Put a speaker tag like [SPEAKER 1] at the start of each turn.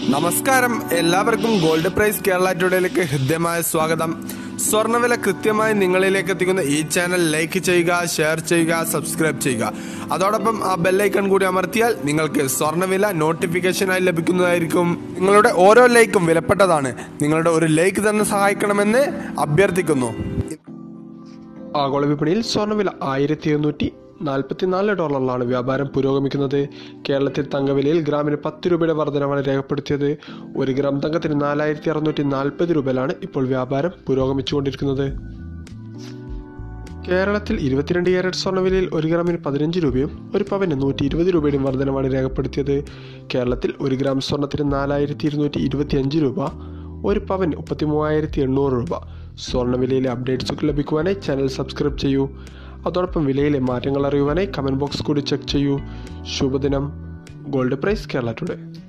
[SPEAKER 1] നമസ്കാരം എല്ലാവർക്കും gold price Kerala ടുഡേയിലേക്ക് ഹൃദ്യമായ സ്വാഗതം സ്വർണ്ണവില കൃത്യമായി നിങ്ങളിലേക്ക് എത്തിക്കുന്ന ഈ ചാനൽ ലൈക്ക് ചെയ്യുക ഷെയർ ചെയ്യുക സബ്സ്ക്രൈബ് ചെയ്യുക അതോടൊപ്പം ആ ബെല്ലൈക്കൺ കൂടി അമർത്തിയാൽ നിങ്ങൾക്ക് സ്വർണ്ണവില നോട്ടിഫിക്കേഷനായി ലഭിക്കുന്നതായിരിക്കും നിങ്ങളുടെ ഓരോ ലൈക്കും വിലപ്പെട്ടതാണ് നിങ്ങളുടെ ഒരു ലൈക്ക് തന്നെ സഹായിക്കണമെന്ന് അഭ്യർത്ഥിക്കുന്നു
[SPEAKER 2] ആഗോള വിപണിയിൽ സ്വർണ്ണവില ആയിരത്തി എഴുന്നൂറ്റി നാൽപ്പത്തിനാല് ഡോളറിലാണ് വ്യാപാരം പുരോഗമിക്കുന്നത് കേരളത്തിൽ തങ്കവിലയിൽ ഗ്രാമിന് പത്ത് രൂപയുടെ വർധനമാണ് രേഖപ്പെടുത്തിയത് ഒരു ഗ്രാം തങ്കത്തിന് നാലായിരത്തി അറുന്നൂറ്റി നാൽപ്പത് രൂപയിലാണ് ഇപ്പോൾ വ്യാപാരം പുരോഗമിച്ചുകൊണ്ടിരിക്കുന്നത് കേരളത്തിൽ ഇരുപത്തിരണ്ട് ക്യാരറ്റ് സ്വർണ്ണവിലയിൽ ഒരു ഗ്രാമിന് പതിനഞ്ച് രൂപയും ഒരു പവന് നൂറ്റി ഇരുപത് രൂപയുടെയും വർധനമാണ് രേഖപ്പെടുത്തിയത് കേരളത്തിൽ ഒരു ഗ്രാം സ്വർണ്ണത്തിന് നാലായിരത്തി ഇരുന്നൂറ്റി ഇരുപത്തി അഞ്ച് രൂപ ഒരു പവൻ മുപ്പത്തി മൂവായിരത്തി എണ്ണൂറ് രൂപ സ്വർണ്ണവിലയിലെ അപ്ഡേറ്റ്സ് ലഭിക്കുവാനായി ചാനൽ സബ്സ്ക്രൈബ് ചെയ്യൂ അതോടൊപ്പം വിലയിലെ മാറ്റങ്ങൾ അറിയുവാനായി കമൻറ്റ് ബോക്സ് കൂടി ചെക്ക് ചെയ്യൂ ശുഭദിനം ഗോൾഡ് പ്രൈസ് കേരള ടുഡേ